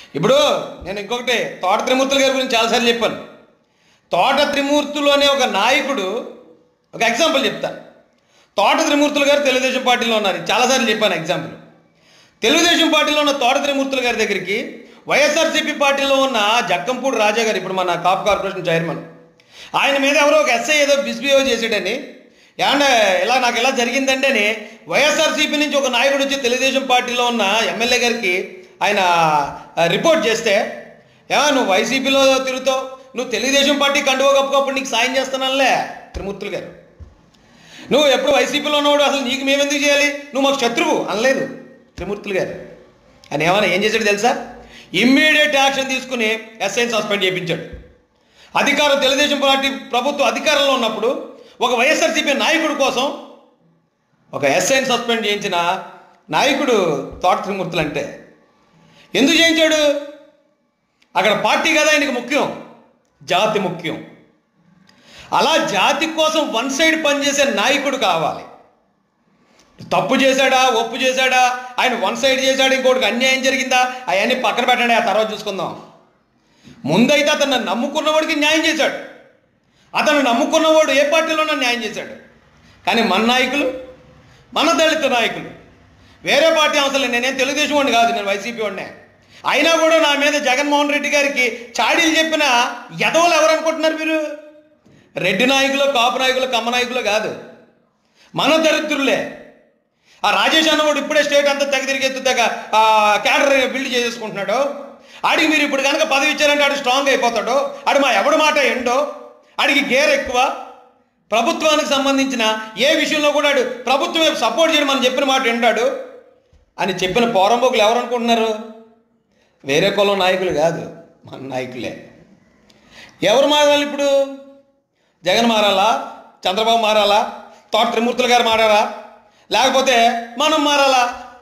ఇప్పుడు నేను ఇంకొకటి తోట త్రిమూర్తుల గారి గురించి చాలాసార్లు చెప్పాను తోట త్రిమూర్తులు అనే ఒక నాయకుడు ఒక ఎగ్జాంపుల్ చెప్తాను తోట త్రిమూర్తులు గారు తెలుగుదేశం పార్టీలో ఉన్నారు చాలాసార్లు చెప్పాను ఎగ్జాంపుల్ తెలుగుదేశం పార్టీలో ఉన్న తోట త్రిమూర్తుల గారి దగ్గరికి వైఎస్ఆర్సీపీ పార్టీలో ఉన్న జక్కంపూడి రాజా గారు ఇప్పుడు మన కాప్ కార్పొరేషన్ చైర్మన్ ఆయన మీద ఎవరో ఒక ఎస్ఐ ఏదో మిస్బిహేవ్ చేసాడని ఏమన్నా ఇలా నాకు ఇలా జరిగిందండి అని వైఎస్ఆర్సీపీ నుంచి ఒక నాయకుడు వచ్చి తెలుగుదేశం పార్టీలో ఉన్న ఎమ్మెల్యే గారికి ఆయన ఆ, రిపోర్ట్ చేస్తే ఏమా నువ్వు వైసీపీలో తిరుగుతావు నువ్వు తెలుగుదేశం పార్టీ కండువా కప్పుకోప్పుడు నీకు సాయం చేస్తున్నానులే త్రిమూర్తులు గారు నువ్వు ఎప్పుడు వైసీపీలో ఉన్నవాడు అసలు నీకు మేమెందుకు చేయాలి నువ్వు మాకు శత్రువు అనలేదు త్రిమూర్తులు గారు అని ఏమైనా ఏం చేశాడు తెలుసా ఇమ్మీడియట్ యాక్షన్ తీసుకుని ఎస్ఐని సస్పెండ్ చేయించాడు అధికారం తెలుగుదేశం పార్టీ ప్రభుత్వం అధికారంలో ఉన్నప్పుడు ఒక వైఎస్ఆర్సీపీ నాయకుడి కోసం ఒక ఎస్ఐని సస్పెండ్ చేయించిన నాయకుడు తోట త్రిమూర్తులు అంటే ఎందుకు చేయించాడు అక్కడ పార్టీ కదా ఆయనకి ముఖ్యం జాతి ముఖ్యం అలా జాతి కోసం వన్ సైడ్ పనిచేసే నాయకుడు కావాలి తప్పు చేశాడా ఒప్పు చేశాడా ఆయన వన్ సైడ్ చేశాడు ఇంకోటికి అన్యాయం జరిగిందా అవన్నీ పక్కన పెట్టండి ఆ తర్వాత చూసుకుందాం ముందైతే అతను నమ్ముకున్నవాడికి న్యాయం చేశాడు అతను నమ్ముకున్నవాడు ఏ పార్టీలోనో న్యాయం చేశాడు కానీ మన నాయకులు మన దళిత నాయకులు వేరే పార్టీ అవసరం లేదు నేనేం తెలుగుదేశం వాడిని కాదు నేను వైసీపీ వాడినే అయినా కూడా నా మీద జగన్మోహన్ రెడ్డి గారికి చాడీలు చెప్పిన ఎదవలు ఎవరు అనుకుంటున్నారు మీరు రెడ్డి నాయకులు కాపు నాయకులు కమ్మ నాయకులు కాదు మన దరిద్రులే ఆ రాజేష్ అన్నవాడు ఇప్పుడే స్టేట్ అంతా తెగ తిరిగి తెగ ఆ, క్యాడర్ బిల్డ్ చేసేసుకుంటున్నాడు ఆడికి మీరు ఇప్పుడు కనుక పదవి ఇచ్చారంటే ఆడు స్ట్రాంగ్ అయిపోతాడు ఆడు మా ఎవడి మాట ఎండో ఆడికి గేర్ ఎక్కువ ప్రభుత్వానికి సంబంధించిన ఏ విషయంలో కూడా ఆడు ప్రభుత్వం సపోర్ట్ చేయడం మనం చెప్పిన మాట ఎండాడు అని చెప్పిన పోరంబోకులు ఎవరు అనుకుంటున్నారు వేరే కులం నాయకులు కాదు మన నాయకులే ఎవరు మారాలి ఇప్పుడు జగన్ మారాలా చంద్రబాబు మారాలా తోట త్రిమూర్తులు గారు మారారా లేకపోతే మనం మారాలా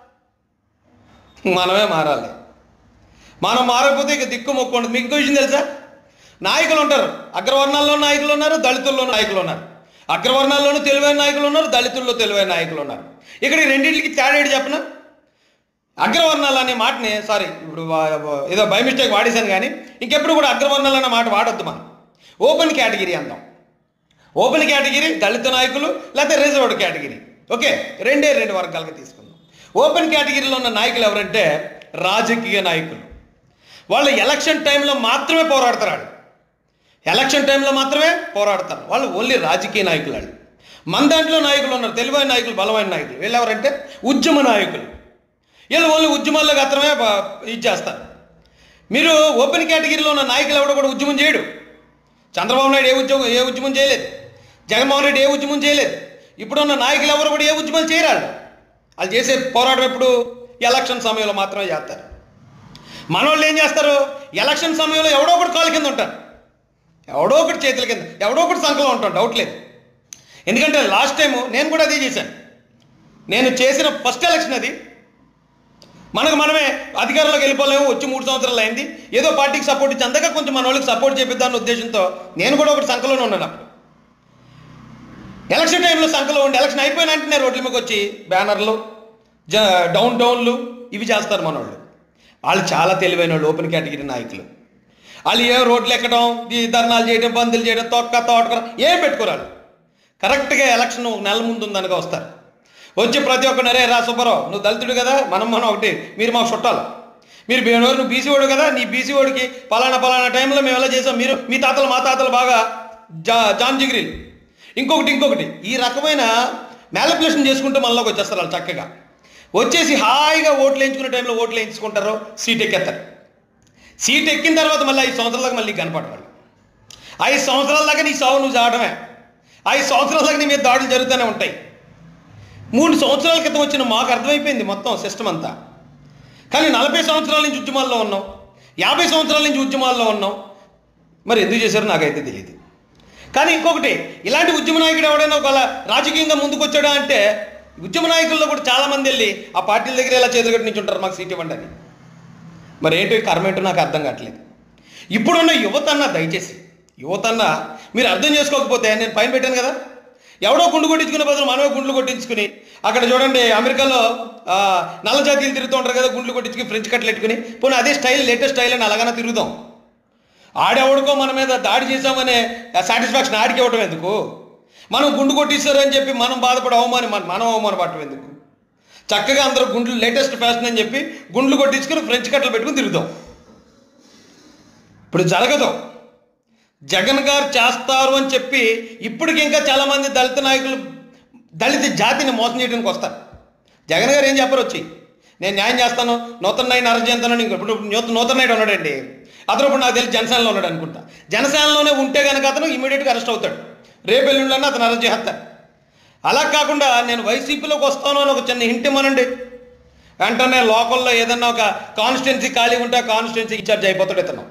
మనమే మారాలి మనం మారకపోతే ఇక దిక్కు మొక్కు ఉండదు మీకు ఇంకో విషయం తెలుసా నాయకులు ఉంటారు అగ్రవర్ణాల్లో నాయకులు ఉన్నారు దళితుల్లో నాయకులు ఉన్నారు అగ్రవర్ణాల్లోనూ తెలివైన నాయకులు ఉన్నారు దళితుల్లో తెలివైన నాయకులు ఉన్నారు ఇక్కడ ఈ రెండింటికి తేడా ఏంటి చెప్పనా అగ్రవర్ణాలు అనే మాటని సారీ ఇప్పుడు వా- వా- ఏదో బై మిస్టేక్ వాడేశాను కానీ ఇంకెప్పుడు కూడా అగ్రవర్ణాలు అనే మాట వాడొద్దు మనం ఓపెన్ కేటగిరీ అందాం ఓపెన్ కేటగిరీ దళిత నాయకులు లేకపోతే రిజర్వ్డ్ కేటగిరీ ఓకే రెండే రెండు వర్గాలుగా తీసుకుందాం ఓపెన్ కేటగిరీలో ఉన్న నాయకులు ఎవరంటే రాజకీయ నాయకులు వాళ్ళు ఎలక్షన్ టైంలో మాత్రమే పోరాడతారు వాళ్ళు ఎలక్షన్ టైంలో మాత్రమే పోరాడతారు వాళ్ళు ఓన్లీ రాజకీయ నాయకులు వాళ్ళు మన దాంట్లో నాయకులు ఉన్నారు తెలివైన నాయకులు బలమైన నాయకులు వీళ్ళు ఎవరంటే ఉద్యమ నాయకులు వీళ్ళు ఓన్లీ ఉద్యమాల్లో మాత్రమే బ- ఇది చేస్తారు మీరు ఓపెన్ కేటగిరీలో ఉన్న నాయకులు ఎవడో కూడా ఉద్యమం చేయడు చంద్రబాబు నాయుడు ఏ ఉద్యోగం ఏ ఉద్యమం చేయలేదు జగన్మోహన్ రెడ్డి ఏ ఉద్యమం చేయలేదు ఇప్పుడున్న నాయకులు ఎవరు కూడా ఏ ఉద్యమాలు చేయరాళ్ళు వాళ్ళు చేసే పోరాటం ఎప్పుడు ఎలక్షన్ సమయంలో మాత్రమే చేస్తారు మనోళ్ళు ఏం చేస్తారు ఎలక్షన్ సమయంలో ఎవడో ఒకటి కాలు కింద ఉంటారు ఎవడో ఒకటి చేతుల కింద ఎవడో ఒకటి సంకలం ఉంటాం డౌట్ లేదు ఎందుకంటే లాస్ట్ టైము నేను కూడా అదే చేశాను నేను చేసిన ఫస్ట్ ఎలక్షన్ అది మనకు మనమే అధికారంలోకి వెళ్ళిపోలేము వచ్చి మూడు సంవత్సరాలు అయింది ఏదో పార్టీకి సపోర్ట్ ఇచ్చి అంతగా కొంచెం మన వాళ్ళకి సపోర్ట్ చేపిద్దామన్న ఉద్దేశంతో నేను కూడా ఒకటి సంఖలోనే ఉన్నాను అప్పుడు ఎలక్షన్ టైంలో సంఖలో ఉండి ఎలక్షన్ అయిపోయిన వెంటనే రోడ్ల మీదకి వచ్చి బ్యానర్లు జ డౌన్ డౌన్లు ఇవి చేస్తారు మన వాళ్ళు వాళ్ళు చాలా తెలివైన వాళ్ళు ఓపెన్ కేటగిరీ నాయకులు వాళ్ళు ఏ రోడ్లు ఎక్కడం ఈ ధర్నాలు చేయడం బందులు చేయడం తొక్క తోటకూర ఏం పెట్టుకోరాలు కరెక్ట్గా ఎలక్షన్ ఒక నెల ముందు ఉందనగా వస్తారు వచ్చి ప్రతి ఒక్కరు అరే రా సుబ్బారావు నువ్వు దళితుడు కదా మనం మనం ఒకటి మీరు మాకు చుట్టాలు మీరు బేనూరు నువ్వు బీసీ వాడు కదా నీ బీసీ వాడికి పలానా పలానా టైంలో మేము ఎలా చేసాం మీరు మీ తాతలు మా తాతలు బాగా జా జాన్ జిగిరీలు ఇంకొకటి ఇంకొకటి ఈ రకమైన మ్యాలిపులేషన్ చేసుకుంటూ మనలోకి వచ్చేస్తారు వాళ్ళు చక్కగా వచ్చేసి హాయిగా ఓట్లు వేయించుకునే టైంలో ఓట్లు వేయించుకుంటారు సీట్ ఎక్కేస్తారు సీట్ ఎక్కిన తర్వాత మళ్ళీ ఐదు సంవత్సరాలకు మళ్ళీ కనపడవాళ్ళు ఐదు సంవత్సరాల దాకా నీ సావు నువ్వు చావడమే ఐదు సంవత్సరాల దాకా నీ మీద దాడులు జరుగుతూనే ఉంటాయి మూడు సంవత్సరాల క్రితం వచ్చిన మాకు అర్థమైపోయింది మొత్తం సిస్టమ్ అంతా కానీ నలభై సంవత్సరాల నుంచి ఉద్యమాల్లో ఉన్నాం యాభై సంవత్సరాల నుంచి ఉద్యమాల్లో ఉన్నాం మరి ఎందుకు చేశారో నాకైతే తెలియదు కానీ ఇంకొకటి ఇలాంటి ఉద్యమ నాయకుడు ఎవడైనా ఒకవేళ రాజకీయంగా ముందుకు వచ్చాడా అంటే ఉద్యమ నాయకుల్లో కూడా చాలా మంది వెళ్ళి ఆ పార్టీల దగ్గర ఇలా చేతులు కట్టి నుంచి ఉంటారు మాకు సీట్ ఇవ్వండి అని మరి ఏంటో కర్మ ఏంటో నాకు అర్థం కావట్లేదు ఇప్పుడున్న యువతన్న దయచేసి యువతన్న మీరు అర్థం చేసుకోకపోతే నేను పైన పెట్టాను కదా ఎవడో గుండు కొట్టించుకునే బదులు మనమే గుండ్లు కొట్టించుకుని అక్కడ చూడండి అమెరికాలో ఆ, నల్ల జాతీయులు తిరుగుతూ ఉంటారు కదా గుండ్లు కొట్టించుకుని ఫ్రెంచ్ కట్లు పెట్టుకుని పోనీ అదే స్టైల్ లేటెస్ట్ స్టైల్ అని అలాగనే తిరుగుదాం ఆడెవడికో మన మీద దాడి చేశామనే సాటిస్ఫాక్షన్ ఆడికి ఇవ్వటం ఎందుకు మనం గుండు కొట్టిస్తారు అని చెప్పి మనం బాధపడి అవమానం మన- మనం అవమానపడటం ఎందుకు చక్కగా అందరూ గుండ్లు లేటెస్ట్ ఫ్యాషన్ అని చెప్పి గుండ్లు కొట్టించుకుని ఫ్రెంచ్ కట్టలు పెట్టుకుని తిరుగుదాం ఇప్పుడు జరగదు జగన్ గారు చేస్తారు అని చెప్పి ఇప్పటికి ఇంకా చాలామంది దళిత నాయకులు దళిత జాతిని మోసం చేయడానికి వస్తారు జగన్ గారు ఏం చెప్పరు వచ్చి నేను న్యాయం చేస్తాను నూతన నాయుడు అరెస్ట్ చేస్తాను ఇంక ఇప్పుడు నూతన నూతన నాయుడు ఉన్నాడండి అతను ఇప్పుడు నాకు తెలిసి జనసేనలో ఉన్నాడు అనుకుంటా జనసేనలోనే ఉంటే కనుక అతను ఇమీడియట్గా అరెస్ట్ అవుతాడు రేపు ఎల్లుండన్నా అతను అరెస్ట్ చేస్తారు అలా కాకుండా నేను వైసీపీలోకి వస్తాను అని ఒక చిన్న హింట్ ఇమ్మనండి వెంటనే లోకల్లో ఏదన్నా ఒక కాన్స్టిట్యున్సీ ఖాళీ ఉంటే ఆ కాన్స్టిట్యున్సీ ఇన్ఛార్జ్ అయిపోతాడు ఇతను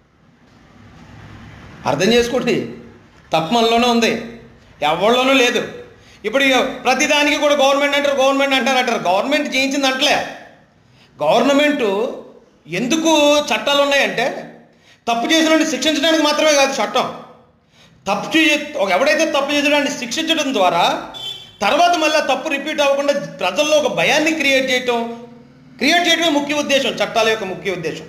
అర్థం చేసుకోండి తప్పు మనలోనే ఉంది ఎవరిలోనూ లేదు ఇప్పుడు ఇక ప్రతిదానికి కూడా గవర్నమెంట్ అంటారు గవర్నమెంట్ అంటారు అంటారు గవర్నమెంట్ చేయించింది అంటలే గవర్నమెంట్ ఎందుకు చట్టాలు ఉన్నాయంటే తప్పు చేసిన వాడిని శిక్షించడానికి మాత్రమే కాదు చట్టం తప్పు చే ఒక ఎవడైతే తప్పు చేసాడో శిక్షించడం ద్వారా తర్వాత మళ్ళీ ఆ తప్పు రిపీట్ అవ్వకుండా ప్రజల్లో ఒక భయాన్ని క్రియేట్ చేయటం క్రియేట్ చేయడమే ముఖ్య ఉద్దేశం చట్టాల యొక్క ముఖ్య ఉద్దేశం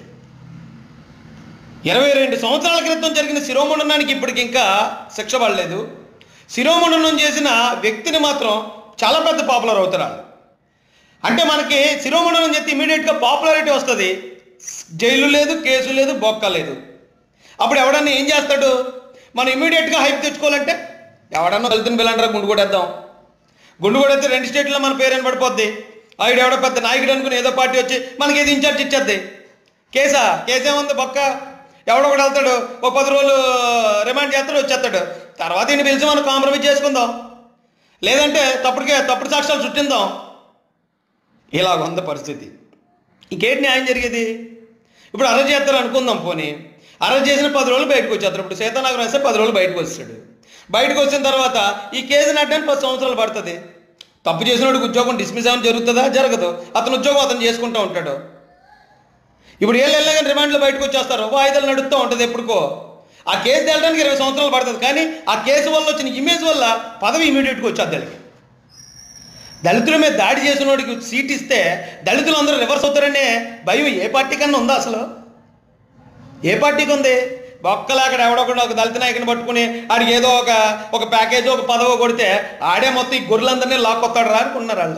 ఇరవై రెండు సంవత్సరాల క్రితం జరిగిన శిరోమండనానికి ఇప్పటికి ఇంకా శిక్ష పడలేదు శిరోమండనం చేసిన వ్యక్తిని మాత్రం చాలా పెద్ద పాపులర్ అవుతారు వాళ్ళు. అంటే మనకి శిరోమండనం చేస్తే ఇమీడియట్గా పాపులారిటీ వస్తుంది జైలు లేదు కేసు లేదు బొక్క లేదు అప్పుడు ఎవడన్నా ఏం చేస్తాడు మనం ఇమీడియట్గా హైప్ తెచ్చుకోవాలంటే ఎవడన్నా దళితుని పిల్లంటారా గుండు కొట్టేద్దాం గుండు కొడితే రెండు స్టేట్లో మన పేరు పడిపోద్ది ఆవిడ ఎవడో పెద్ద నాయకుడు అనుకుని ఏదో పార్టీ వచ్చి మనకి ఏది ఇన్ఛార్జ్ ఇచ్చేద్ది కేసా కేసేముంది బొక్క ఎవడో ఒకడు వెళ్తాడు ఒక పది రోజులు రిమాండ్ చేస్తాడు వచ్చేస్తాడు తర్వాత ఈయన పిలిచి మనం కాంప్రమైజ్ చేసుకుందాం లేదంటే తప్పుడుకే తప్పుడు సాక్ష్యాలు చుట్టిందాం ఇలాగ ఉంది పరిస్థితి ఇంకేంటి న్యాయం జరిగేది ఇప్పుడు అరెస్ట్ చేస్తారు అనుకుందాం పోనీ అరెస్ట్ చేసిన పది రోజులు బయటకు వచ్చేస్తారు ఇప్పుడు సీతానగరం వేస్తే పది రోజులు బయటకు వస్తాడు బయటకు వచ్చిన తర్వాత ఈ కేసు నట్టడానికి పది సంవత్సరాలు పడుతుంది తప్పు చేసినోడికి ఉద్యోగం డిస్మిస్ ఏమైనా జరుగుతుందా జరగదు అతను ఉద్యోగం అతను చేసుకుంటూ ఉంటాడు ఇప్పుడు ఏళ్ళు వెళ్ళగానే రిమాండ్లో బయటకు వచ్చేస్తారు వాయిదాలు నడుస్తూ ఉంటుంది ఎప్పుడుకో ఆ కేసు తేలడానికి ఇరవై సంవత్సరాలు పడుతుంది కానీ ఆ కేసు వల్ల వచ్చిన ఇమేజ్ వల్ల పదవి ఇమీడియట్గా వచ్చేది దానికి దళితుల మీద దాడి చేసిన వాడికి సీట్ ఇస్తే దళితులు అందరూ రివర్స్ అవుతారనే భయం ఏ పార్టీ కన్నా ఉందా అసలు ఏ పార్టీకి ఉంది బొక్కలు అక్కడ ఎవడొకడు ఒక దళిత నాయకుని పట్టుకుని ఆడికి ఏదో ఒక ఒక ప్యాకేజ్ ఒక పదవి కొడితే ఆడే మొత్తం ఈ గొర్రెలందరినీ లాక్కొస్తాడు రా అనుకున్నారు వాళ్ళు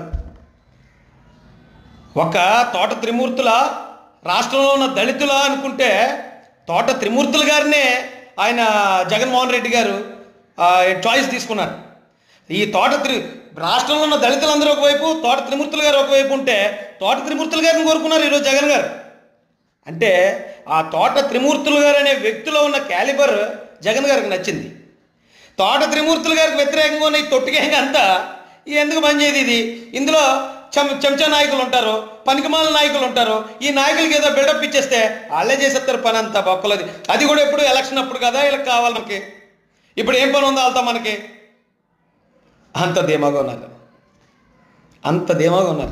ఒక తోట త్రిమూర్తుల రాష్ట్రంలో ఉన్న దళితుల అనుకుంటే తోట త్రిమూర్తుల గారినే ఆయన జగన్మోహన్ రెడ్డి గారు ఆ, చాయిస్ తీసుకున్నారు ఈ తోట త్రి రాష్ట్రంలో ఉన్న దళితులందరూ ఒకవైపు తోట త్రిమూర్తులు గారు ఒకవైపు ఉంటే తోట త్రిమూర్తుల గారిని కోరుకున్నారు ఈరోజు జగన్ గారు అంటే ఆ తోట త్రిమూర్తులు గారు అనే వ్యక్తిలో ఉన్న క్యాలిబర్ జగన్ గారికి నచ్చింది తోట త్రిమూర్తులు గారికి వ్యతిరేకంగా ఉన్న ఈ తొట్టిగేంగ అంతా ఈ ఎందుకు పనిచేది ఇది ఇందులో చెం చెంచా నాయకులు ఉంటారు పనికిమాల నాయకులు ఉంటారు ఈ నాయకులకి ఏదో బిల్డప్ ఇచ్చేస్తే వాళ్ళే చేసేస్తారు పని అంతా బొక్కలది అది కూడా ఎప్పుడు ఎలక్షన్ అప్పుడు కదా వీళ్ళకి కావాలి మనకి ఇప్పుడు ఏం పని ఉందో వాళ్ళతో మనకి అంత ధీమాగా ఉన్నారు అంత ధీమాగా ఉన్నారు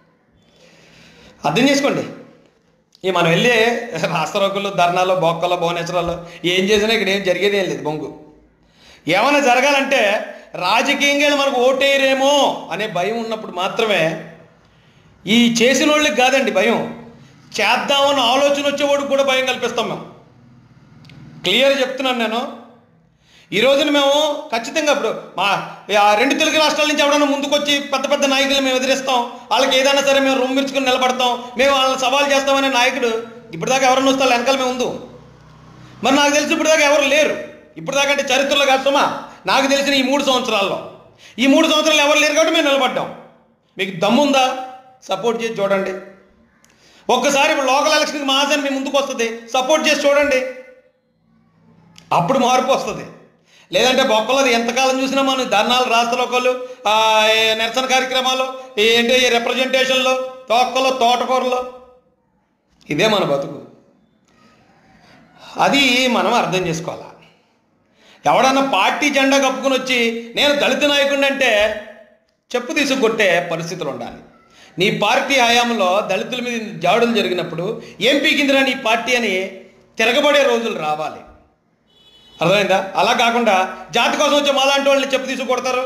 అర్థం చేసుకోండి ఈ మనం వెళ్ళి రాష్ట్రరోగులు ధర్నాలు బొక్కలు భువనేశ్వరాలు ఏం చేసినా ఇక్కడ ఏం జరిగేది ఏం లేదు బొంగు ఏమైనా జరగాలంటే రాజకీయంగా వీళ్ళు మనకు ఓటేయరేమో అనే భయం ఉన్నప్పుడు మాత్రమే ఈ చేసిన వాళ్ళకి కాదండి భయం చేద్దామన్న ఆలోచన వచ్చేవాడికి కూడా భయం కల్పిస్తాం మేము క్లియర్ చెప్తున్నాను నేను ఈ రోజున మేము ఖచ్చితంగా ఇప్పుడు మా ఆ రెండు తెలుగు రాష్ట్రాల నుంచి ఎవడైనా ముందుకొచ్చి పెద్ద పెద్ద నాయకులు మేము ఎదిరిస్తాం వాళ్ళకి ఏదైనా సరే మేము రూమ్ మిర్చుకుని నిలబడతాం మేము వాళ్ళని సవాల్ చేస్తామనే నాయకుడు ఇప్పటిదాకా ఎవరన్నా వస్తే వాళ్ళ వెనకాల మేము ఉందు మరి నాకు తెలిసి ఇప్పటిదాకా ఎవరు లేరు ఇప్పటిదాకా అంటే చరిత్రలో కాదు సుమా నాకు తెలిసిన ఈ మూడు సంవత్సరాల్లో ఈ మూడు సంవత్సరాలు ఎవరు లేరు కాబట్టి మేము నిలబడ్డాం మీకు దమ్ముందా సపోర్ట్ చేసి చూడండి ఒక్కసారి ఇప్పుడు లోకల్ ఎలక్షన్కి మహాజన్ మీ ముందుకు వస్తుంది సపోర్ట్ చేసి చూడండి అప్పుడు మార్పు వస్తుంది లేదంటే బొక్కలది ఎంతకాలం చూసినా మనం ధర్నాలు రాష్ట్రలోకలు నిరసన కార్యక్రమాలు ఏంటి ఈ రిప్రజెంటేషన్లు తోక్కలు తోటకూరలు ఇదే మన బతుకు అది మనం అర్థం చేసుకోవాలి ఎవడన్నా పార్టీ జెండా కప్పుకుని వచ్చి నేను దళిత నాయకుడిని అంటే చెప్పు తీసుకొట్టే పరిస్థితులు ఉండాలి నీ పార్టీ హయాంలో దళితుల మీద జాడులు జరిగినప్పుడు ఏం పీకిందిరా నీ పార్టీ అని తిరగబడే రోజులు రావాలి అర్థమైందా అలా కాకుండా జాతి కోసం వచ్చే మాలాంటి వాళ్ళని చెప్పు తీసుకు కొడతారు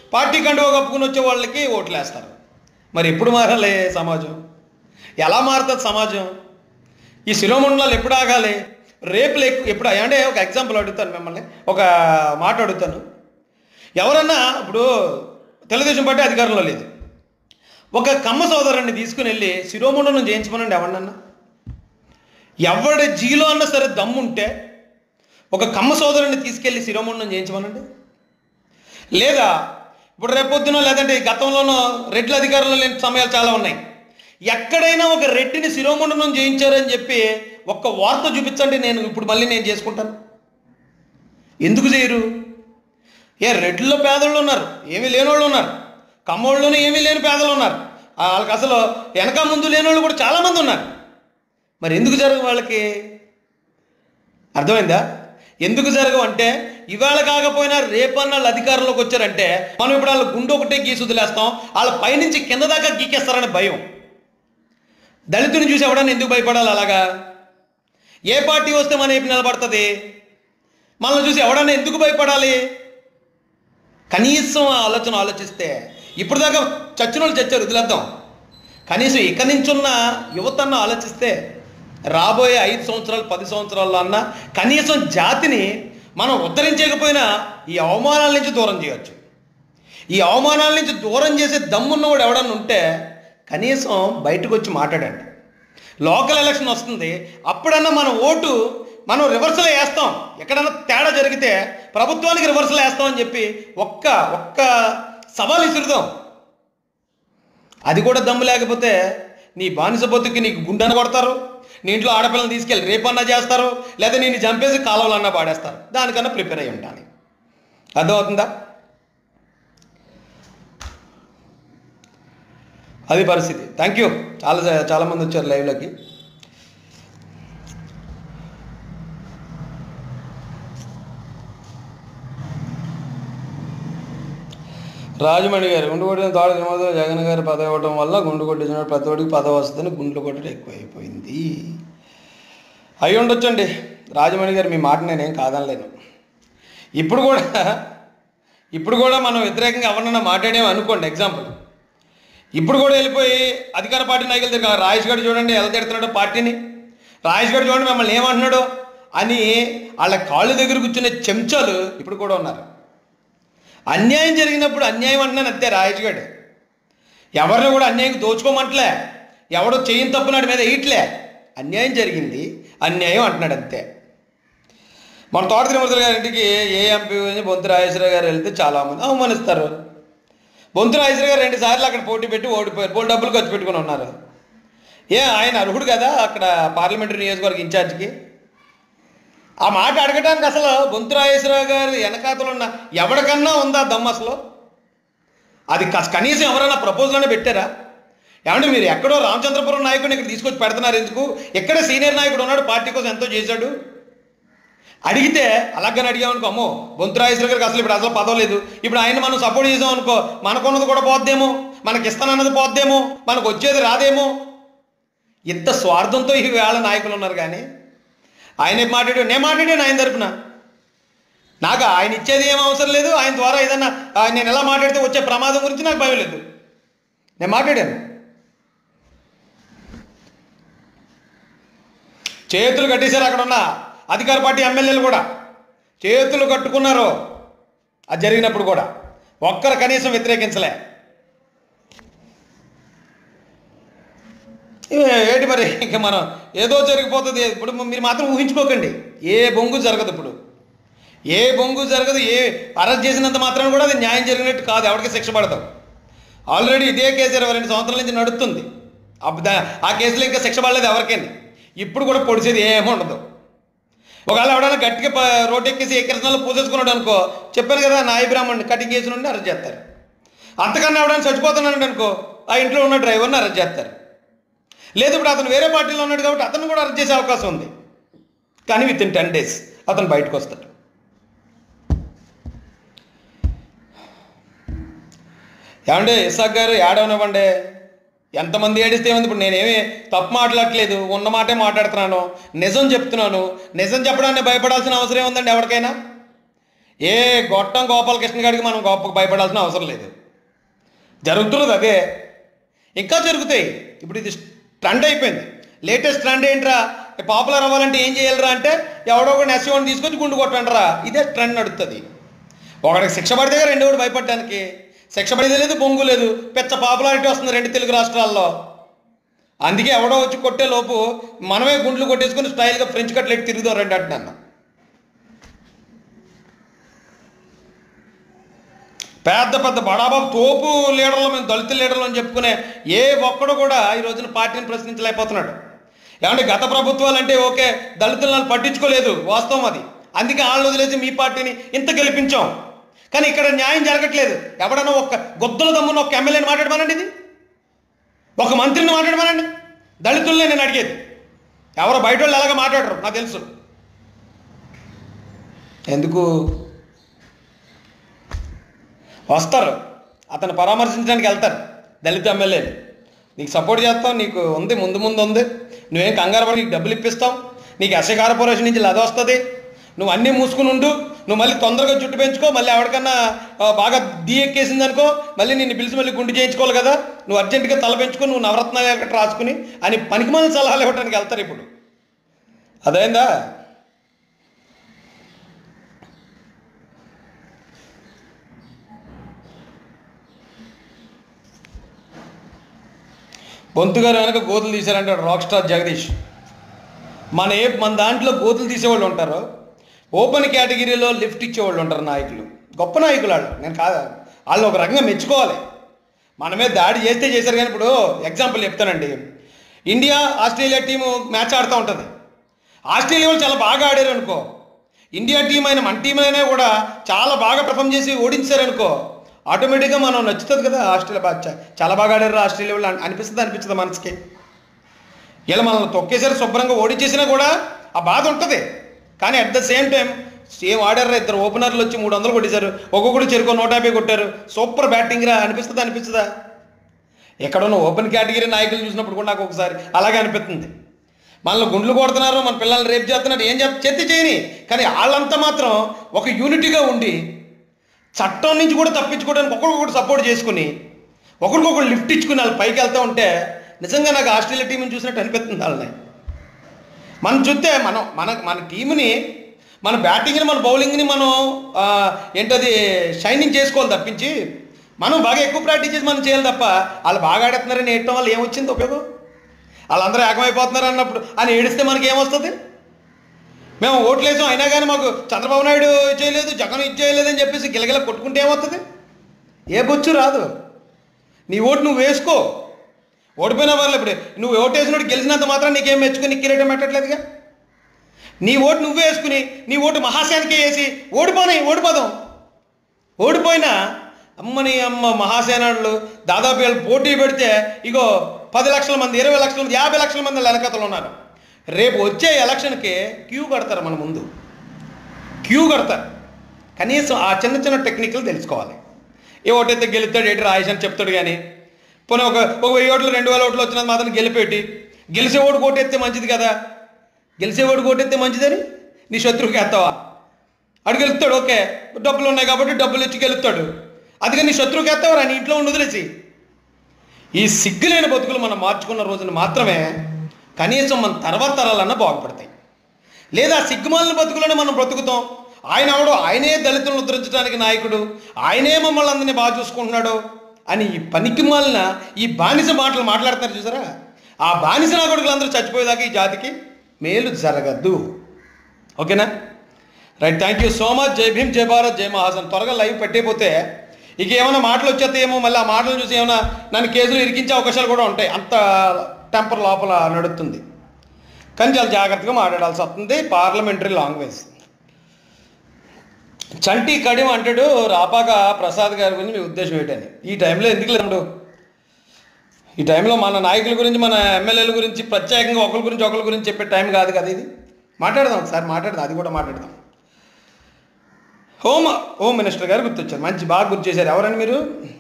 పార్టీ కండువా కప్పుకుని వచ్చే వాళ్ళకి ఓట్లు వేస్తారు మరి ఎప్పుడు మారాలి సమాజం ఎలా మారుతుంది సమాజం ఈ శిరోమండలాలు ఎప్పుడు ఆగాలి రేపు లేకు ఎప్పుడు అంటే ఒక ఎగ్జాంపుల్ అడుగుతాను మిమ్మల్ని ఒక మాట అడుగుతాను ఎవరన్నా ఇప్పుడు తెలుగుదేశం పార్టీ అధికారంలో లేదు ఒక కమ్మ సోదరుడిని తీసుకుని వెళ్ళి శిరోమండలం చేయించమనండి ఎవరినన్నా ఎవడి జీలో అన్నా సరే దమ్ముంటే ఒక కమ్మ సోదరుని తీసుకెళ్ళి శిరోమండలం చేయించమనండి లేదా ఇప్పుడు రేపొద్దున లేదంటే ఈ గతంలోనో రెడ్ల అధికారంలో లేని సమయాలు చాలా ఉన్నాయి ఎక్కడైనా ఒక రెడ్డిని శిరోమండనం చేయించారని చెప్పి ఒక్క వార్త చూపించండి నేను ఇప్పుడు మళ్ళీ నేను చేసుకుంటాను ఎందుకు చేయరు ఏ రెడ్లో పేదోళ్ళు ఉన్నారు ఏమీ లేనోళ్ళు ఉన్నారు కమ్మోళ్ళలోనే ఏమీ లేని పేదలు ఉన్నారు ఆ వాళ్ళకి అసలు వెనక ముందు లేనోళ్ళు కూడా చాలామంది ఉన్నారు మరి ఎందుకు జరగవు వాళ్ళకి అర్థమైందా ఎందుకు జరగవు అంటే ఇవాళ కాకపోయినా రేపన్న వాళ్ళు అధికారంలోకి వచ్చారంటే మనం ఇప్పుడు వాళ్ళ గుండె ఒకటే గీసి వదిలేస్తాం వాళ్ళ పైనుంచి కింద దాకా గీకేస్తారని భయం దళితుని చూసి ఎవడన్నా ఎందుకు భయపడాలి అలాగా ఏ పార్టీ వస్తే మన ఏపీ నిలబడుతుంది మనల్ని చూసి ఎవడన్నా ఎందుకు భయపడాలి కనీసం ఆ ఆలోచన ఆలోచిస్తే ఇప్పుడు దాకా చచ్చిన వాళ్ళు చచ్చారు వదిలేద్దాం కనీసం ఇక్కడి నుంచున్న యువతన్న ఆలోచిస్తే రాబోయే ఐదు సంవత్సరాలు పది సంవత్సరాల్లో అన్న కనీసం జాతిని మనం ఉద్ధరించకపోయినా ఈ అవమానాల నుంచి దూరం చేయొచ్చు ఈ అవమానాల నుంచి దూరం చేసే దమ్మున్నవాడు ఎవడన్నా ఉంటే కనీసం బయటకు వచ్చి మాట్లాడండి లోకల్ ఎలక్షన్ వస్తుంది అప్పుడన్నా మన ఓటు మనం రివర్సల్ వేస్తాం ఎక్కడన్నా తేడా జరిగితే ప్రభుత్వానికి రివర్సల్ వేస్తాం అని చెప్పి ఒక్క ఒక్క సవాల్ ఇసురుదాం అది కూడా దమ్ము లేకపోతే నీ బానిస బతుకి నీకు గుండెన కొడతారు నీ ఇంట్లో ఆడపిల్లని తీసుకెళ్ళి రేపన్నా చేస్తారు లేదా నేను చంపేసి కాలువలన్నా పాడేస్తారు దానికన్నా ప్రిపేర్ అయ్యి ఉంటాను అర్థమవుతుందా అది పరిస్థితి థ్యాంక్ యూ చాలా చాలామంది వచ్చారు లైవ్లోకి రాజమణి గారు గుండు కొట్టిన తోట తిరుమల జగన్ గారి పదవి ఇవ్వడం వల్ల గుండు కొట్టించిన ప్రతి ఒడికి పదవి వస్తుందని గుండ్లు కొట్టడం ఎక్కువైపోయింది అయి ఉండొచ్చండి రాజమణి గారు మీ మాట నేనేం కాదనలేను ఇప్పుడు కూడా ఇప్పుడు కూడా మనం వ్యతిరేకంగా ఎవరినైనా మాట్లాడేమో అనుకోండి ఎగ్జాంపుల్ ఇప్పుడు కూడా వెళ్ళిపోయి అధికార పార్టీ నాయకులు దగ్గర రాజేష్ గారు చూడండి ఎలా తిడుతున్నాడో పార్టీని రాజేష్ గారు చూడండి మిమ్మల్ని ఏమంటున్నాడు అని వాళ్ళ కాళ్ళు దగ్గర కూర్చునే చెంచాలు ఇప్పుడు కూడా ఉన్నారు అన్యాయం జరిగినప్పుడు అన్యాయం అంటున్నాను అంతే రాజేష్ గారు ఎవరిని కూడా అన్యాయం దోచుకోమంటలే ఎవడో చేయని తప్పు నాటి మీద వేయట్లే అన్యాయం జరిగింది అన్యాయం అంటున్నాడు అంతే మన తోట తిరుమల గారి ఇంటికి ఏ ఎంపీ బొంతు రాజేశ్వర గారు వెళ్తే చాలామంది అవమానిస్తారు బొంతు రాజేశ్వర గారు రెండు సార్లు అక్కడ పోటీ పెట్టి ఓడిపోయారు పోటీ డబ్బులు ఖర్చు పెట్టుకుని ఉన్నారు ఏ ఆయన అర్హుడు కదా అక్కడ పార్లమెంటరీ నియోజకవర్గ ఇన్ఛార్జ్కి ఆ మాట అడగడానికి అసలు బొంతు రాజేశ్వరరావు గారి వెనకాతలు ఉన్న ఎవరికన్నా ఉందా దమ్ము అసలు అది కస్- కనీసం ఎవరైనా ప్రపోజల్ పెట్టారా ఏమంటే మీరు ఎక్కడో రామచంద్రపురం నాయకుడిని ఇక్కడ తీసుకొచ్చి పెడుతున్నారు ఎందుకు ఎక్కడ సీనియర్ నాయకుడు ఉన్నాడు పార్టీ కోసం ఎంతో చేశాడు అడిగితే అలాగని అడిగామనుకో అమ్మో బొంతు రాజేశ్వర గారికి అసలు ఇప్పుడు అసలు పదవలేదు ఇప్పుడు ఆయన మనం సపోర్ట్ చేసాం అనుకో మనకున్నది కూడా పోద్దేమో మనకి ఇస్తానన్నది పోద్దేమో మనకు వచ్చేది రాదేమో ఇంత స్వార్థంతో ఈ వేళ నాయకులు ఉన్నారు కానీ ఆయన ఏం మాట్లాడాడు నేను మాట్లాడాను ఆయన తరపున నాకు ఆయన ఇచ్చేది ఏం అవసరం లేదు ఆయన ద్వారా ఏదన్నా ఆ, నేను ఎలా మాట్లాడితే వచ్చే ప్రమాదం గురించి నాకు భయం లేదు నేను మాట్లాడాను చేతులు కట్టేశారు అక్కడ ఉన్న అధికార పార్టీ ఎమ్మెల్యేలు కూడా చేతులు కట్టుకున్నారు అది జరిగినప్పుడు కూడా ఒక్కరు కనీసం వ్యతిరేకించలే ఏ- ఏంటి మరి ఇంకా మనం ఏదో జరిగిపోతుంది ఇప్పుడు మీరు మాత్రం ఊహించుకోకండి ఏ బొంగు జరగదు ఇప్పుడు ఏ బొంగు జరగదు ఏ అరెస్ట్ చేసినంత మాత్రం కూడా అది న్యాయం జరిగినట్టు కాదు ఎవరికి శిక్ష పడతాం ఆల్రెడీ ఇదే కేసు ఇరవై రెండు సంవత్సరాల నుంచి నడుస్తుంది అప్పుడు దా- ఆ కేసులో ఇంకా శిక్ష పడలేదు ఎవరికైనా ఇప్పుడు కూడా పొడిచేది ఏమీ ఉండదు ఒకవేళ ఎవడైనా గట్టిగా ప- రోడ్డు ఎక్కేసి ఏ కృష్ణలో పూసేసుకున్నాడు అనుకో చెప్పాను కదా నాయి బ్రాహ్మణ్ని కటింగ్ చేసి నుండి అరెస్ట్ చేస్తారు అంతకన్నా ఎవడైనా చచ్చిపోతున్నాడు అనుకో ఆ ఇంట్లో ఉన్న డ్రైవర్ని అరెస్ట్ చేస్తారు లేదు ఇప్పుడు అతను వేరే పార్టీలో ఉన్నాడు కాబట్టి అతను కూడా అరెస్ట్ చేసే అవకాశం ఉంది కానీ విత్ ఇన్ టెన్ డేస్ అతను బయటకు వస్తాడు ఏమండి ఇసాక్ గారు ఏడవనివ్వండి ఎంతమంది ఏడిస్తే ఏముంది ఇప్పుడు నేనేమి తప్పు మాట్లాడట్లేదు ఉన్న మాటే మాట్లాడుతున్నాను నిజం చెప్తున్నాను నిజం చెప్పడాన్ని భయపడాల్సిన అవసరం ఏముందండి ఎవరికైనా ఏ గొట్టం గోపాలకృష్ణ గారికి మనం గొప్పకు భయపడాల్సిన అవసరం లేదు జరుగుతున్నది అదే ఇంకా జరుగుతాయి ఇప్పుడు ఇది ట్రెండ్ అయిపోయింది లేటెస్ట్ ట్రెండ్ ఏంట్రా పాపులర్ అవ్వాలంటే ఏం చేయాలరా అంటే ఎవడో ఒక నెస్సోని తీసుకొచ్చి గుండు కొట్టండిరా ఇదే ట్రెండ్ నడుస్తుంది ఒకడికి శిక్ష పడితే రెండో వాడు భయపడడానికి శిక్ష పడితే లేదు బొంగు లేదు పెద్ద పాపులారిటీ వస్తుంది రెండు తెలుగు రాష్ట్రాల్లో అందుకే ఎవడో వచ్చి కొట్టే లోపు మనమే గుండ్లు కొట్టేసుకుని స్టైల్గా ఫ్రెంచ్ కట్లెట్ తిరుగుదాం రెండు అంటున్నాను పెద్ద పెద్ద బడాబాబు తోపు లీడర్లు మేము దళిత లీడర్లు అని చెప్పుకునే ఏ ఒక్కడు కూడా ఈ రోజున పార్టీని ప్రశ్నించలేకపోతున్నాడు ఏమంటే గత ప్రభుత్వాలు అంటే ఓకే దళితులను పట్టించుకోలేదు వాస్తవం అది అందుకే వాళ్ళు వదిలేసి మీ పార్టీని ఇంత గెలిపించాం కానీ ఇక్కడ న్యాయం జరగట్లేదు ఎవడన్నా ఒక గొద్దల దమ్మున ఒక ఎమ్మెల్యేని మాట్లాడమనండి ఇది ఒక మంత్రిని మాట్లాడమనండి దళితుల్నే నేను అడిగేది ఎవరో బయట వాళ్ళు ఎలాగ మాట్లాడరు నాకు తెలుసు ఎందుకు వస్తారు అతను పరామర్శించడానికి వెళ్తారు దళిత ఎమ్మెల్యేలు నీకు సపోర్ట్ చేస్తాం నీకు ఉంది ముందు ముందు ఉంది నువ్వేం కంగారు పడి నీకు డబ్బులు ఇప్పిస్తాం నీకు ఎస్ఐ కార్పొరేషన్ నుంచి అది వస్తుంది నువ్వు అన్నీ మూసుకుని ఉండు నువ్వు మళ్ళీ తొందరగా జుట్టు పెంచుకో మళ్ళీ ఎవరికన్నా ఆ, బాగా దీ ఎక్కేసింది అనుకో మళ్ళీ నిన్ను పిలిచి మళ్ళీ గుండు చేయించుకోవాలి కదా నువ్వు అర్జెంటుగా తల పెంచుకొని నువ్వు నవరత్నాలు ఒకటి రాసుకుని అని పనికిమాలిన సలహాలు ఇవ్వడానికి వెళ్తారు ఇప్పుడు అదైందా బొంతు గారు వెనక గోతులు తీశారంటాడు రాక్ స్టార్ జగదీష్ మన ఏ మన దాంట్లో గోతులు తీసేవాళ్ళు ఉంటారు ఓపెన్ కేటగిరీలో లిఫ్ట్ ఇచ్చేవాళ్ళు ఉంటారు నాయకులు గొప్ప నాయకులు వాళ్ళు నేను కాదు వాళ్ళని ఒక రకంగా మెచ్చుకోవాలి మనమే దాడి చేస్తే చేశారు కానీ ఇప్పుడు ఎగ్జాంపుల్ చెప్తానండి ఇండియా ఆస్ట్రేలియా టీము మ్యాచ్ ఆడుతూ ఉంటుంది ఆస్ట్రేలియా వాళ్ళు చాలా బాగా ఆడారు అనుకో ఇండియా టీం అయినా మన టీం అయినా కూడా చాలా బాగా పర్ఫామ్ చేసి ఓడించారనుకో ఆటోమేటిక్గా మనం నచ్చుతుంది కదా ఆస్ట్రేలియా బాగా చా- చాలా బాగా ఆడారు ఆస్ట్రేలియా వాళ్ళు అన్- అనిపిస్తుంది అనిపిస్తుంది మనసుకి ఇలా మనల్ని తొక్కేసారి శుభ్రంగా ఓడించేసినా కూడా ఆ బాధ ఉంటుంది కానీ at the same time same ఆడారు ఇద్దరు ఓపెనర్లు వచ్చి మూడు వందలు కొట్టేశారు ఒక్కొక్కడు చెరుకో నూట యాభై కొట్టారు సూపర్ బ్యాటింగ్ రా అనిపిస్తుందా అనిపిస్తుందా ఎక్కడున్న ఓపెన్ కేటగిరీ నాయకులు చూసినప్పుడు కూడా నాకు ఒకసారి అలాగే అనిపిస్తుంది మనల్ని గుండ్లు కొడుతున్నారు మన పిల్లల్ని రేపు చేస్తున్నారు ఏం చెప్ చెత్త చేయని కానీ వాళ్ళంతా మాత్రం ఒక యూనిటీగా ఉండి చట్టం నుంచి కూడా తప్పించుకోవడానికి ఒకరికొకరు సపోర్ట్ చేసుకుని ఒకరికొకరు లిఫ్ట్ ఇచ్చుకుని వాళ్ళు పైకి వెళ్తూ ఉంటే నిజంగా నాకు ఆస్ట్రేలియా టీంని చూసినట్టు అనిపిస్తుంది వాళ్ళని మనం చూస్తే మనం మన మన టీంని మన బ్యాటింగ్ని మన బౌలింగ్ని మనం ఆ, ఏంటది షైనింగ్ చేసుకోవాలి తప్పించి మనం బాగా ఎక్కువ ప్రాక్టీస్ చేసి మనం చేయాలి తప్ప వాళ్ళు బాగా ఆడుతున్నారని ఏడటం వల్ల ఏమొచ్చింది ఉపయోగం వాళ్ళందరూ ఏకమైపోతున్నారు అన్నప్పుడు అని ఏడిస్తే మనకి ఏమొస్తుంది మేము ఓట్లు వేసాం అయినా కానీ మాకు చంద్రబాబు నాయుడు ఇది చేయలేదు జగన్ ఇది చేయలేదు అని చెప్పేసి గిలగిల కొట్టుకుంటే ఏమవుతుంది ఏ బొచ్చు రాదు నీ ఓటు నువ్వు వేసుకో ఓడిపోయిన వాళ్ళు ఇప్పుడు నువ్వు ఓటు వేసినోడు గెలిచినంత మాత్రం నీకేం మెచ్చుకుని నీకు కిరీటం పెట్టట్లేదుగా నీ ఓటు నువ్వు వేసుకుని నీ ఓటు మహాసేనకే వేసి ఓడిపోనాయి ఓడిపోదాం ఓడిపోయినా అమ్మని అమ్మ మహాసేనలు దాదాపు వీళ్ళు పోటీ పెడితే ఇగో పది లక్షల మంది ఇరవై లక్షల మంది యాభై లక్షల మంది వెనకతలు ఉన్నారు రేపు వచ్చే ఎలక్షన్కి క్యూ కడతారు మన ముందు క్యూ కడతారు కనీసం ఆ చిన్న చిన్న టెక్నిక్లు తెలుసుకోవాలి ఏ ఓటైతే గెలుస్తాడు ఏంటి రాయేష్ అని చెప్తాడు కానీ పోనీ ఒక ఒక వెయ్యి ఓట్లు రెండు వేల ఓట్లు వచ్చినంత మాత్రం గెలిపెట్టి గెలిచే ఓటు కోటెత్తే మంచిది కదా గెలిచే ఓటు కోటెత్తే మంచిదని నీ శత్రువుకి ఎత్తావా అడు గెలుస్తాడు ఓకే డబ్బులు ఉన్నాయి కాబట్టి డబ్బులు ఇచ్చి గెలుస్తాడు అందుకే నీ శత్రువుకి ఎత్తావరా నీ ఇంట్లో ఉండి వదిలేసి ఈ సిగ్గులేని బతుకులు మనం మార్చుకున్న రోజున మాత్రమే కనీసం మన తర్వాత తరాలన్నా బాగుపడతాయి లేదా సిగ్గుమాలిన బతుకులను మనం బ్రతుకుతాం ఆయన అవడు ఆయనే దళితులను ఉద్ధరించడానికి నాయకుడు ఆయనే మమ్మల్ని అందరినీ బాగా చూసుకుంటున్నాడు అని ఈ పనికి మాలిన ఈ బానిస మాటలు మాట్లాడతారు చూసారా ఆ బానిస నా కొడుకులు అందరూ చచ్చిపోయేదాకా ఈ జాతికి మేలు జరగద్దు ఓకేనా right thank you so much జై భీమ్ జై భారత్ జై మహాసన్ త్వరగా లైవ్ పెట్టేపోతే ఇక ఏమైనా మాటలు వచ్చేస్తాయేమో మళ్ళీ ఆ మాటలు చూసి ఏమైనా నన్ను కేసులు ఇరికించే అవకాశాలు కూడా ఉంటాయి అంత టెంపర్ లోపల నడుస్తుంది కానీ చాలా జాగ్రత్తగా మాట్లాడాల్సి వస్తుంది పార్లమెంటరీ లాంగ్వేజ్ చంటి కడియం అంటాడు రాపాక ప్రసాద్ గారి గురించి మీ ఉద్దేశం ఏంటని ఈ టైంలో ఎందుకు లేదు ఈ టైంలో మన నాయకుల గురించి మన ఎమ్మెల్యేల గురించి ప్రత్యేకంగా ఒకరి గురించి ఒకరి గురించి చెప్పే టైం కాదు కదా ఇది మాట్లాడదాం ఒకసారి మాట్లాడదాం అది కూడా మాట్లాడదాం హోమ్ హోమ్ మినిస్టర్ గారు గుర్తొచ్చారు మంచి బాగా గుర్తు చేశారు ఎవరండి మీరు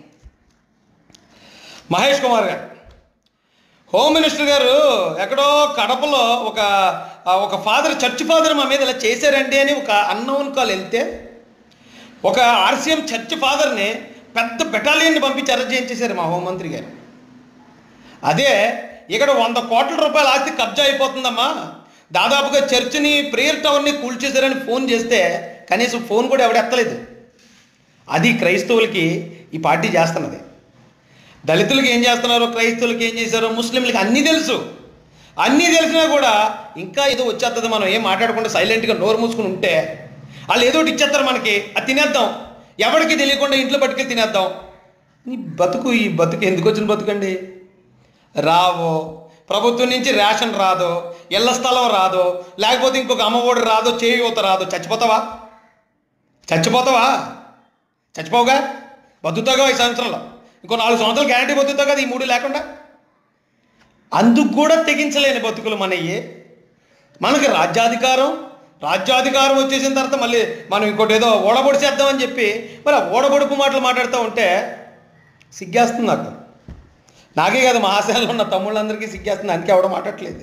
మహేష్ కుమార్ గారు హోమ్ మినిస్టర్ గారు ఎక్కడో కడపలో ఒక ఆ, ఒక ఫాదర్ చర్చ్ ఫాదర్ మా మీద ఇలా చేశారండి అని ఒక అన్నోన్ కాల్ వెళ్తే ఒక ఆర్సీఎం చర్చ్ ఫాదర్ని పెద్ద బెటాలియన్ని పంపించి అరెస్ట్ చేయించేశారు మా హోంమంత్రి గారు అదే ఇక్కడ వంద కోట్ల రూపాయల ఆస్తి కబ్జా అయిపోతుందమ్మా దాదాపుగా చర్చిని ప్రేయర్ టవర్ని కూల్చేశారని ఫోన్ చేస్తే కనీసం ఫోన్ కూడా ఎవడు ఎత్తలేదు అది క్రైస్తవులకి ఈ పార్టీ చేస్తున్నది దళితులకి ఏం చేస్తున్నారో క్రైస్తవులకి ఏం చేశారో ముస్లింలకి అన్నీ తెలుసు అన్నీ తెలిసినా కూడా ఇంకా ఏదో వచ్చేస్తుంది మనం ఏం మాట్లాడకుండా సైలెంట్గా నోరు మూసుకుని ఉంటే వాళ్ళు ఏదో ఒకటి ఇచ్చేస్తారు మనకి అది తినేద్దాం ఎవరికి తెలియకుండా ఇంట్లో పట్టుకెళ్ళి తినేద్దాం ఈ బతుకు ఈ బతుకు ఎందుకు వచ్చిన బతుకండి రావో ప్రభుత్వం నుంచి రేషన్ రాదో ఇళ్ల స్థలం రాదో లేకపోతే ఇంకొక అమ్మఒడి రాదో చేయూత రాదో చచ్చిపోతావా చచ్చిపోతావా చచ్చిపోవుగా బతుకుతాగా ఈ సంవత్సరంలో ఇంకో నాలుగు సంవత్సరాలు గ్యారంటీ బతుకుతావు కదా ఈ మూడు లేకుండా అందుకు కూడా తెగించలేని బతుకులు మనయ్యి మనకి రాజ్యాధికారం రాజ్యాధికారం వచ్చేసిన తర్వాత మళ్ళీ మనం ఇంకోటి ఏదో ఓడబొడి చేద్దామని చెప్పి మరి ఆ ఓడబొడుపు మాటలు మాట్లాడుతూ ఉంటే సిగ్గేస్తుంది నాకు నాకే కాదు మా ఆశయాల్లో ఉన్న తమ్ముళ్ళందరికీ సిగ్గేస్తుంది అందుకే ఎవడో మాట్లాడట్లేదు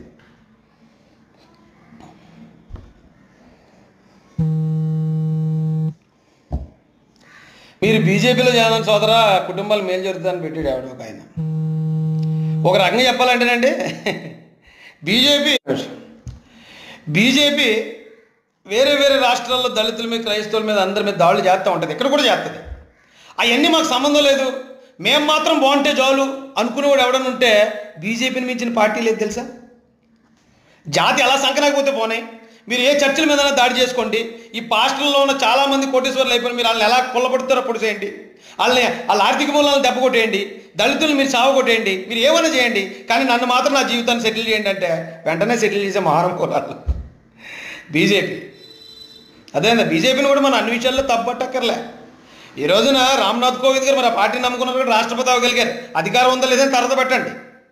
మీరు బీజేపీలో చేయాలని సోదరా కుటుంబాలు మేలు జరుగుతుందని పెట్టాడు ఎవడో ఒక ఆయన ఒక రకంగా చెప్పాలంటేనండి బీజేపీ బీజేపీ వేరే వేరే రాష్ట్రాల్లో దళితుల మీద క్రైస్తవుల మీద అందరి మీద దాడులు చేస్తూ ఉంటుంది ఇక్కడ కూడా చేస్తుంది అవన్నీ మాకు సంబంధం లేదు మేము మాత్రం బాగుంటే చాలు అనుకునేవాడు ఎవడన్నా ఉంటే బీజేపీని మించిన పార్టీ లేదు తెలుసా జాతి ఎలా సంకనాకపోతే పోనే మీరు ఏ చర్చిల మీద దాడి చేసుకోండి ఈ పాస్టర్లో ఉన్న చాలా మంది కోటేశ్వర్లు అయిపోయి మీరు వాళ్ళని ఎలా కొల్లబడుతారో పొడి చేయండి వాళ్ళని వాళ్ళ ఆర్థిక మూలాలను దెబ్బ కొట్టేయండి దళితులు మీరు సాగు కొట్టేయండి మీరు ఏమైనా చేయండి కానీ నన్ను మాత్రం నా జీవితాన్ని సెటిల్ చేయండి అంటే వెంటనే సెటిల్ చేసే మహారం కులాలు బీజేపీ అదేందా బీజేపీని కూడా మనం అన్ని విషయాల్లో తప్పట్టక్కర్లే ఈ రోజున రామ్నాథ్ కోవింద్ గారు మరి ఆ పార్టీ నమ్ముకున్నారు కూడా రాష్ట్రపతి అవ్వగలిగారు అధికారం ఉందా లేదని తర్వాత పెట్టండి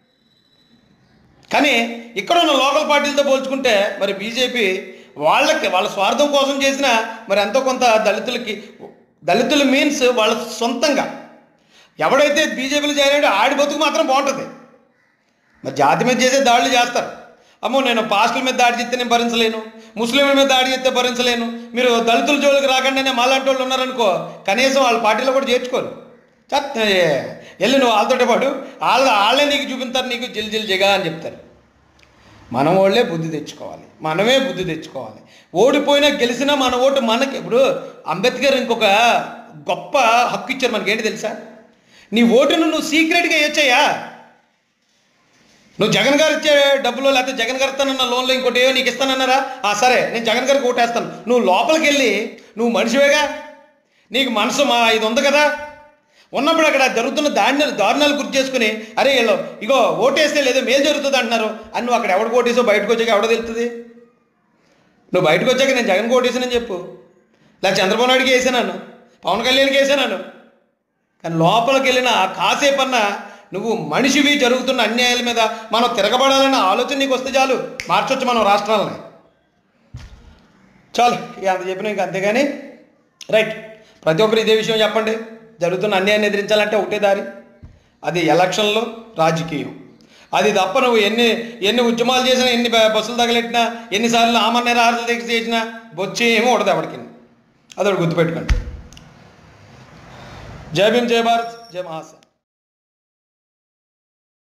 కానీ ఇక్కడ ఉన్న లోకల్ పార్టీలతో పోల్చుకుంటే మరి బీజేపీ వాళ్ళకి వాళ్ళ స్వార్థం కోసం చేసిన మరి ఎంతో కొంత దళితులకి దళితులు మీన్స్ వాళ్ళ సొంతంగా ఎవడైతే బీజేపీలో జాయిన్ అయ్యాడో ఆడి బతుకు మాత్రం బాగుంటుంది మరి జాతి మీద చేసే దాడులు చేస్తారు అమ్మో నేను పాస్టుల మీద దాడి చేస్తే నేను భరించలేను ముస్లింల మీద దాడి చేస్తే భరించలేను మీరు దళితుల జోలికి రాకుండానే మాలాంటి వాళ్ళు ఉన్నారనుకో కనీసం వాళ్ళ పార్టీలో కూడా చేర్చుకోరు చత్ వెళ్ళి నువ్వు వాళ్ళతోటే పాటు వాళ్ళ వాళ్ళే నీకు చూపిస్తారు నీకు జిల్ జిల్ జగా అని చెప్తారు మనం వాళ్ళే బుద్ధి తెచ్చుకోవాలి మనమే బుద్ధి తెచ్చుకోవాలి ఓడిపోయినా గెలిచినా మన ఓటు మనకి ఇప్పుడు అంబేద్కర్ ఇంకొక గొప్ప హక్కు ఇచ్చారు మనకి ఏంటి తెలుసా నీ ఓటును నువ్వు సీక్రెట్గా ఇచ్చయ్యా నువ్వు జగన్ గారు ఇచ్చే డబ్బులు లేకపోతే జగన్ గారు ఇస్తానన్న లోన్లో ఇంకోటి ఏవో నీకు ఇస్తానన్నారా ఆ సరే నేను జగన్ గారికి ఓటేస్తాను నువ్వు లోపలికి వెళ్ళి నువ్వు మనిషివేగా నీకు మనసు మా ఇది ఉంది కదా ఉన్నప్పుడు అక్కడ జరుగుతున్న దాడిని దారుణాలు గుర్తు చేసుకుని అరే వీళ్ళు ఇగో ఓటేస్తే లేదో మేలు జరుగుతుంది అంటున్నారు అని నువ్వు అక్కడ ఎవడికి ఓటేసో బయటకు వచ్చాక ఎవడో తెలుస్తుంది నువ్వు బయటకు వచ్చాక నేను జగన్కి ఓటేసానని చెప్పు లేదా చంద్రబాబు నాయుడుకి వేసాను పవన్ కళ్యాణ్కి వేసాను కానీ లోపలికి వెళ్ళిన ఆ కాసేపన్నా నువ్వు మనిషివి జరుగుతున్న అన్యాయాల మీద మనం తిరగబడాలన్న ఆలోచన నీకు వస్తే చాలు మార్చొచ్చు మనం రాష్ట్రాలని చాలు ఇక అంత చెప్పిన ఇంకా అంతేగాని రైట్ ప్రతి ఒక్కరు ఇదే విషయం చెప్పండి జరుగుతున్న అన్యాయాన్ని ఎదిరించాలంటే ఒకటే దారి అది ఎలక్షన్లో రాజకీయం అది తప్ప నువ్వు ఎన్ని ఎన్ని ఉద్యమాలు చేసినా ఎన్ని బ- బస్సులు తగలెట్టినా ఎన్నిసార్లు ఆమన్న రాజులు దగ్గర చేసినా బొచ్చి ఏమో ఉండదు ఎవరికి అదొకటి గుర్తుపెట్టుకోండి జై భీమ్ జై భారత్ జై మహాశ